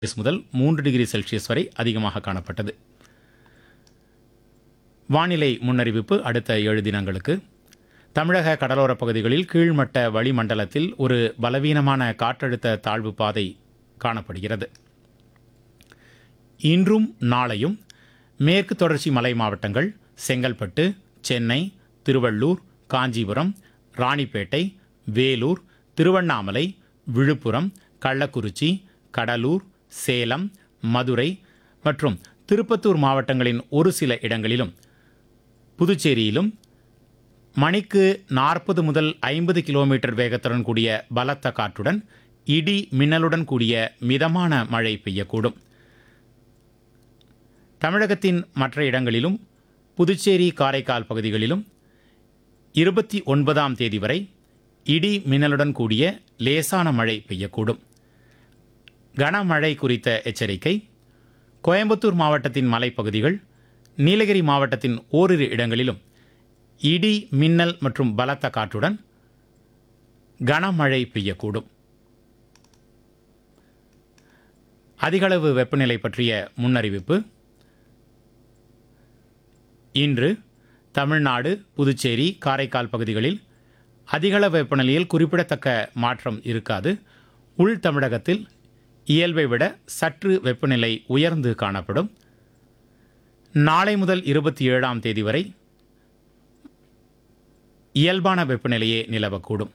Celsius முதல் மூன்று degree Celsius வரை அதிகமாக காணப்பட்டது வானிலை முன்னறிவிப்பு அடுத்த ஏழு தினங்களுக்கு தமிழக கடலோரப் பகுதிகளில் கீழ்மட்ட வளிமண்டலத்தில் ஒரு பலவீனமான காற்றழுத்த தாழ்வு பாதை காணப்படுகிறது இன்றும் நாளையும் மேற்கு தொடர்ச்சி மலை மாவட்டங்கள் செங்கல்பட்டு சென்னை திருவள்ளூர் காஞ்சிபுரம் ராணிப்பேட்டை வேலூர் திருவண்ணாமலை விழுப்புரம் கள்ளக்குறிச்சி கடலூர் சேலம் மதுரை மற்றும் திருப்பத்தூர் மாவட்டங்களின் ஒரு சில இடங்களிலும் புதுச்சேரியிலும் மணிக்கு நாற்பது முதல் ஐம்பது கிலோமீட்டர் வேகத்துடன் கூடிய பலத்த காற்றுடன் இடி மின்னலுடன் கூடிய மிதமான மழை பெய்யக்கூடும் தமிழகத்தின் மற்ற இடங்களிலும் புதுச்சேரி காரைக்கால் பகுதிகளிலும் இருபத்தி ஒன்பதாம் தேதி வரை இடி மின்னலுடன் கூடிய லேசான மழை பெய்யக்கூடும் கனமழை குறித்த எச்சரிக்கை கோயம்புத்தூர் மாவட்டத்தின் மலைப்பகுதிகள் நீலகிரி மாவட்டத்தின் ஓரிரு இடங்களிலும் இடி மின்னல் மற்றும் பலத்த காற்றுடன் கனமழை பெய்யக்கூடும் அதிகளவு வெப்பநிலை பற்றிய முன்னறிவிப்பு இன்று தமிழ்நாடு புதுச்சேரி காரைக்கால் பகுதிகளில் அதிகளவு வெப்பநிலையில் குறிப்பிடத்தக்க மாற்றம் இருக்காது உள் தமிழகத்தில் இயல்பை விட சற்று வெப்பநிலை உயர்ந்து காணப்படும் நாளை முதல் இருபத்தி ஏழாம் தேதி வரை இயல்பான வெப்பநிலையே நிலவக்கூடும்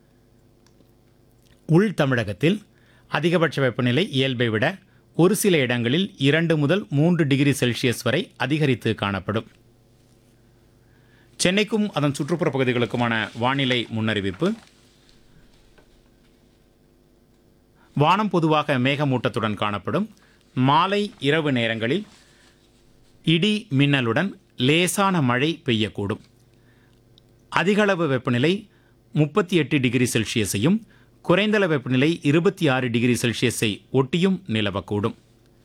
உள் தமிழகத்தில் அதிகபட்ச வெப்பநிலை இயல்பை விட ஒரு சில இடங்களில் இரண்டு முதல் மூன்று டிகிரி செல்சியஸ் வரை அதிகரித்து காணப்படும் சென்னைக்கும் அதன் சுற்றுப்புற பகுதிகளுக்குமான வானிலை முன்னறிவிப்பு வானம் பொதுவாக மேகமூட்டத்துடன் காணப்படும் மாலை இரவு நேரங்களில் இடி மின்னலுடன் லேசான மழை பெய்யக்கூடும் அதிகளவு வெப்பநிலை முப்பத்தி எட்டு டிகிரி செல்சியஸையும் குறைந்தளவு வெப்பநிலை இருபத்தி ஆறு டிகிரி செல்சியஸை ஒட்டியும் நிலவக்கூடும்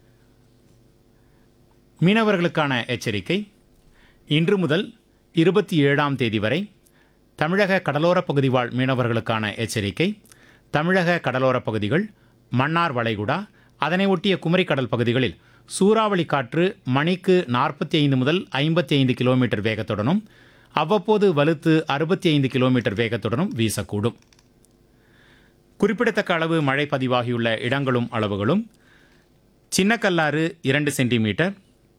மீனவர்களுக்கான எச்சரிக்கை இன்று முதல் இருபத்தி ஏழாம் தேதி வரை தமிழக கடலோரப் பகுதி வாழ் மீனவர்களுக்கான எச்சரிக்கை தமிழக கடலோரப் பகுதிகள் மன்னார் வளைகுடா அதனை ஒட்டிய குமரிக்கடல் பகுதிகளில் சூறாவளி காற்று மணிக்கு நாற்பத்தி ஐந்து முதல் ஐம்பத்தி ஐந்து கிலோமீட்டர் வேகத்துடனும் அவ்வப்போது வலுத்து அறுபத்தி ஐந்து கிலோமீட்டர் வேகத்துடனும் வீசக்கூடும் குறிப்பிடத்தக்க அளவு மழை பதிவாகியுள்ள இடங்களும் அளவுகளும் சின்னக்கல்லாறு இரண்டு சென்டிமீட்டர்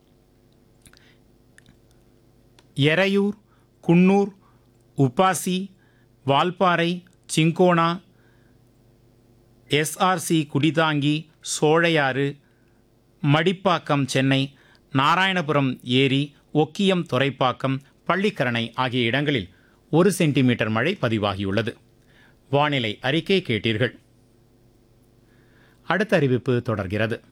எரையூர் குன்னூர் உப்பாசி வால்பாறை சிங்கோனா எஸ்ஆர்சி குடிதாங்கி சோழையாறு மடிப்பாக்கம் சென்னை நாராயணபுரம் ஏரி ஒக்கியம் துறைப்பாக்கம் பள்ளிக்கரணை ஆகிய இடங்களில் ஒரு சென்டிமீட்டர் மழை பதிவாகியுள்ளது வானிலை அறிக்கை கேட்டீர்கள் அடுத்த அறிவிப்பு தொடர்கிறது